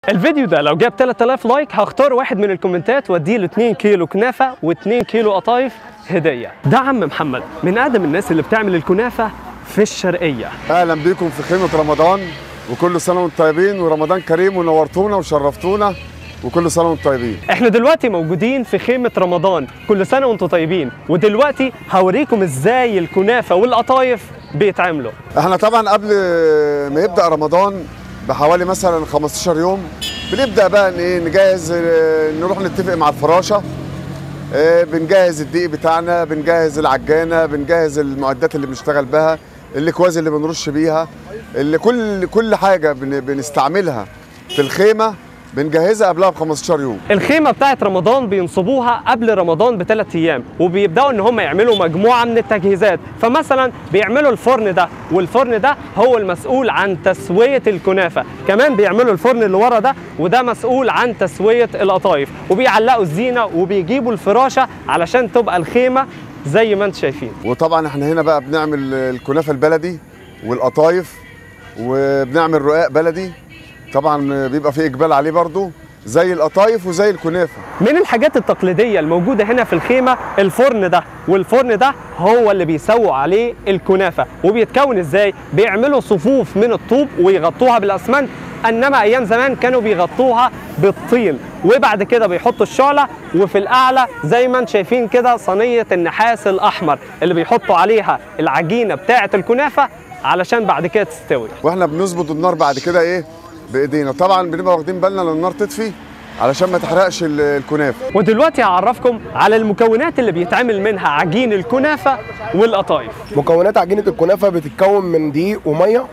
الفيديو ده لو جاب 3000 لايك هختار واحد من الكومنتات واديله 2 كيلو كنافه و2 كيلو قطايف هديه ده عم محمد من اقدم الناس اللي بتعمل الكنافه في الشرقيه اهلا بيكم في خيمه رمضان وكل سنه وانتم طيبين ورمضان كريم ونورتونا وشرفتونا وكل سنه وانتم طيبين احنا دلوقتي موجودين في خيمه رمضان كل سنه وانتم طيبين ودلوقتي هوريكم ازاي الكنافه والقطايف بيتعملوا احنا طبعا قبل ما يبدا رمضان بحوالي مثلا 15 يوم بنبدا بقى ان ايه نجهز آه، نروح نتفق مع الفراشه آه، بنجهز الدقيق بتاعنا بنجهز العجانه بنجهز المعدات اللي بنشتغل بها الاكواز اللي بنرش بيها اللي كل كل حاجه بن- بنستعملها في الخيمه بنجهزها قبلها ب 15 يوم الخيمه بتاعت رمضان بينصبوها قبل رمضان بثلاث ايام وبيبداوا ان هم يعملوا مجموعه من التجهيزات فمثلا بيعملوا الفرن ده والفرن ده هو المسؤول عن تسويه الكنافه كمان بيعملوا الفرن اللي ورا ده وده مسؤول عن تسويه القطايف وبيعلقوا الزينه وبيجيبوا الفراشه علشان تبقى الخيمه زي ما انتم شايفين وطبعا احنا هنا بقى بنعمل الكنافه البلدي والقطايف وبنعمل رقاق بلدي طبعا بيبقى في اقبال عليه برضو زي القطايف وزي الكنافه من الحاجات التقليديه الموجوده هنا في الخيمه الفرن ده والفرن ده هو اللي بيسووا عليه الكنافه وبيتكون ازاي بيعملوا صفوف من الطوب ويغطوها بالاسمنت انما ايام زمان كانوا بيغطوها بالطين وبعد كده بيحطوا الشعله وفي الاعلى زي ما انتم شايفين كده صينيه النحاس الاحمر اللي بيحطوا عليها العجينه بتاعه الكنافه علشان بعد كده تستوي واحنا بنظبط النار بعد كده ايه بايدينا طبعا بنبقى واخدين بالنا ان النار تطفي علشان ما تحرقش ال- الكنافه ودلوقتي هعرفكم على المكونات اللي بيتعمل منها عجين الكنافه والقطايف مكونات عجينه الكنافه بتتكون من دقيق وميه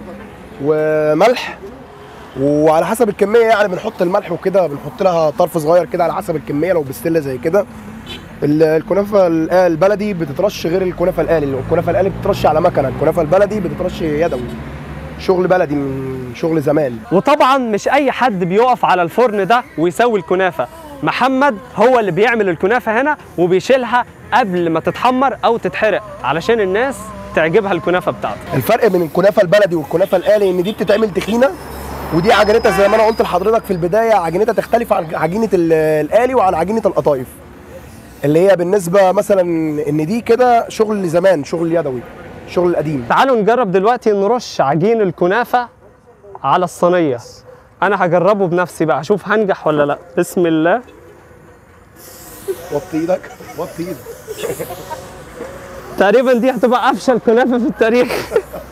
وملح وعلى حسب الكميه يعني بنحط الملح وكده بنحط لها طرف صغير كده على حسب الكميه لو بستله زي كده ال- الكنافه ال- البلدي بتترش غير الكنافه الآلي الكنافه الآلي بتترش على مكنه الكنافه البلدي بتترش يدوي شغل بلدي من شغل زمان وطبعا مش اي حد بيقف على الفرن ده ويسوي الكنافه محمد هو اللي بيعمل الكنافه هنا وبيشيلها قبل ما تتحمر او تتحرق علشان الناس تعجبها الكنافه بتاعته الفرق بين الكنافه البلدي والكنافه الآلي ان دي بتتعمل تخينه ودي عجينتها زي ما انا قلت لحضرتك في البدايه عجينتها تختلف عن عجينه ال- الآلي وعن عجينه القطايف اللي هي بالنسبه مثلا ان دي كده شغل زمان شغل يدوي شغل القديم تعالوا نجرب دلوقتي نرش عجين الكنافه على الصينيه انا هجربه بنفسي بقى اشوف هنجح ولا لا بسم الله وطي ايدك وطي ايدك تقريبا دي هتبقى افشل كنافه في التاريخ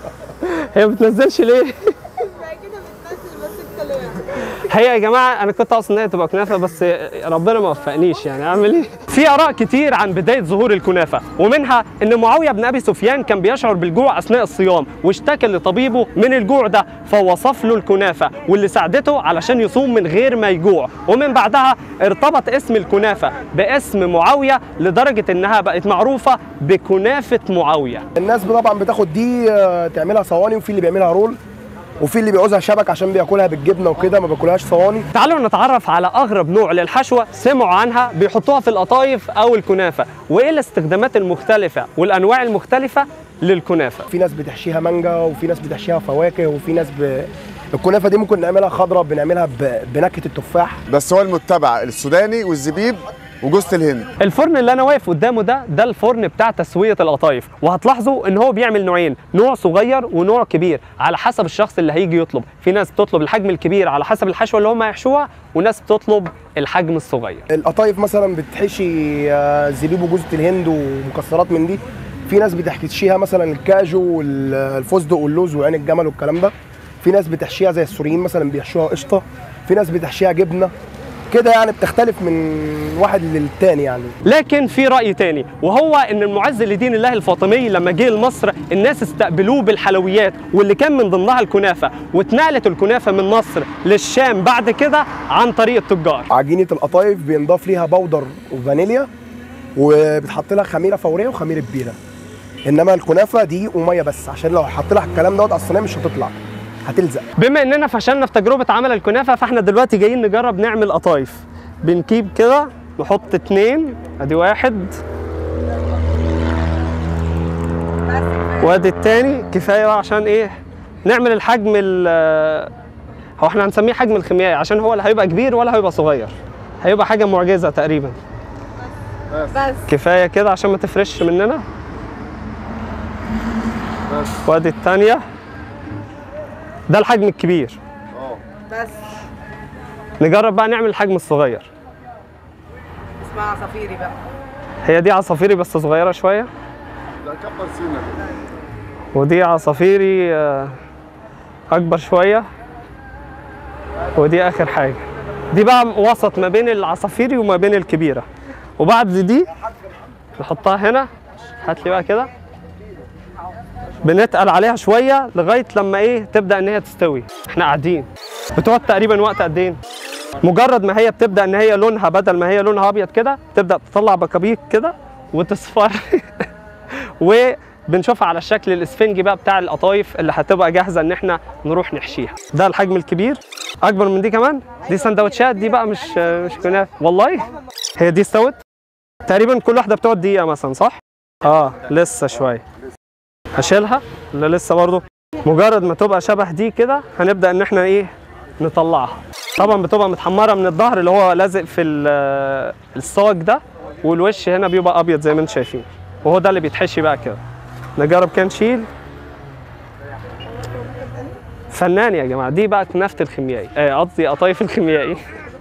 هي ما بتنزلش ليه بعد كده بتنزل بس الكلام هي يا جماعه انا كنت اقصد ان هي تبقى كنافه بس ربنا ما وفقنيش يعني اعمل ايه في اراء كتير عن بدايه ظهور الكنافه ومنها ان معاويه بن ابي سفيان كان بيشعر بالجوع اثناء الصيام واشتكى لطبيبه من الجوع ده فوصف له الكنافه واللي ساعدته علشان يصوم من غير ما يجوع ومن بعدها ارتبط اسم الكنافه باسم معاويه لدرجه انها بقت معروفه بكنافه معاويه الناس طبعا بتاخد دي آه، تعملها صواني وفي اللي بيعملها رول وفي اللي بيعوزها شبك عشان بياكلها بالجبنه وكده ما بياكلهاش صواني تعالوا نتعرف على اغرب نوع للحشوه سمعوا عنها بيحطوها في القطايف او الكنافه وايه الاستخدامات المختلفه والانواع المختلفه للكنافه في ناس بتحشيها مانجا وفي ناس بتحشيها فواكه وفي ناس ب... الكنافه دي ممكن نعملها خضراء بنعملها ب... بنكهه التفاح بس هو المتبع السوداني والزبيب وجوزة الهند الفرن اللي انا واقف قدامه ده ده الفرن بتاع تسويه القطايف وهتلاحظوا ان هو بيعمل نوعين نوع صغير ونوع كبير على حسب الشخص اللي هيجي يطلب في ناس بتطلب الحجم الكبير على حسب الحشوه اللي هم هيحشوها وناس بتطلب الحجم الصغير القطايف مثلا بتحشي آه، زبيب وجوزة الهند ومكسرات من دي في ناس بتحشيها مثلا الكاجو والفستق واللوز وعين الجمل والكلام ده في ناس بتحشيها زي السوريين مثلا بيحشوها قشطه في ناس بتحشيها جبنه كده يعني بتختلف من واحد للتاني يعني لكن في رأي تاني وهو ان المعز لدين الله الفاطمي لما جه لمصر الناس استقبلوه بالحلويات واللي كان من ضمنها الكنافة واتنقلت الكنافة من مصر للشام بعد كده عن طريق التجار عجينه القطايف بينضاف ليها بودر وفانيليا وبتحط لها خميره فوريه وخميره بيره انما الكنافه دقيق وميه بس عشان لو حط لها الكلام دوت على الصينيه مش هتطلع هتلزق بما اننا فشلنا في تجربة عمل الكنافة فاحنا دلوقتي جايين نجرب نعمل قطايف بنجيب كده نحط اتنين ادي واحد وادي التاني كفاية بقى عشان ايه نعمل الحجم ال- هو احنا هنسميه حجم الخيميائي عشان هو لا هيبقى كبير ولا هيبقى صغير هيبقى حاجه معجزه تقريبا بس كفايه كده عشان ما تفرش مننا وادي الثانيه ده الحجم الكبير اه بس نجرب بقى نعمل الحجم الصغير اسمها عصافيري بقى هي دي عصافيري بس صغيره شويه لا كبر سنه كده ودي عصافيري آه، اكبر شويه ودي اخر حاجه دي بقى وسط ما بين العصافيري وما بين الكبيره وبعد دي نحطها هنا هات لي بقى كده بنتقل عليها شويه لغايه لما ايه تبدا ان هي تستوي احنا قاعدين بتقعد تقريبا وقت قد ايه مجرد ما هي بتبدا ان هي لونها بدل ما هي لونها ابيض كده تبدا تطلع بكابيك كده وتصفر وبنشوفها على الشكل الاسفنجي بقى بتاع القطايف اللي هتبقى جاهزه ان احنا نروح نحشيها ده الحجم الكبير اكبر من دي كمان دي سندوتشات دي بقى مش مش كنافه والله هي دي استوت تقريبا كل واحده بتقعد دقيقه مثلا صح اه لسه شويه هشيلها ولا لسه برضه مجرد ما تبقى شبه دي كده هنبدا ان احنا ايه نطلعها طبعا بتبقى متحمره من الظهر اللي هو لازق في ال- الصاج ده والوش هنا بيبقى ابيض زي ما انتم شايفين وهو ده اللي بيتحشي بقى كده نجرب كده نشيل فنان يا جماعه دي بقى كنافه الخيميائي آه، قصدي قطايف الخيميائي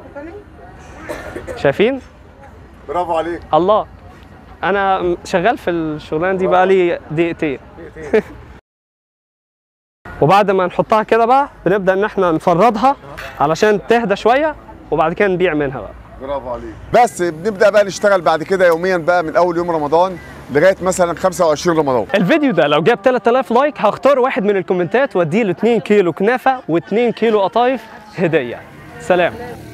شايفين برافو عليك الله انا شغال في الشغلانه دي بقى لي دقيقتين وبعد ما نحطها كده بقى بنبدا ان احنا نفردها علشان تهدى شويه وبعد كده نبيع منها بقى برافو عليك بس بنبدا بقى نشتغل بعد كده يوميا بقى من اول يوم رمضان لغايه مثلا 25 رمضان الفيديو ده لو جاب 3000 لايك هختار واحد من الكومنتات واديه له 2 كيلو كنافه و2 كيلو قطايف هديه سلام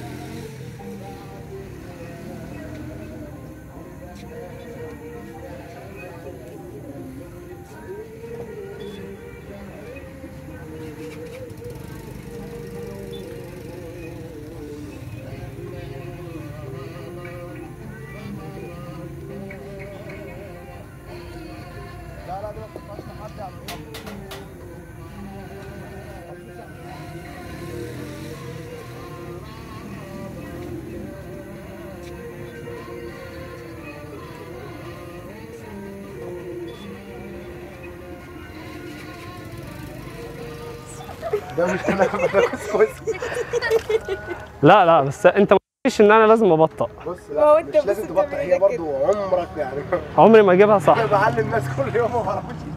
ده مش كنافه ده كويس لا لا بس انت ما قلتليش ان انا لازم ابطأ بص ما هو لا انت مش بص لازم انت تبطئ هي بتعمل برضو عمرك يعني عمري ما اجيبها صح انا بعلم الناس كل يوم ما بعرفش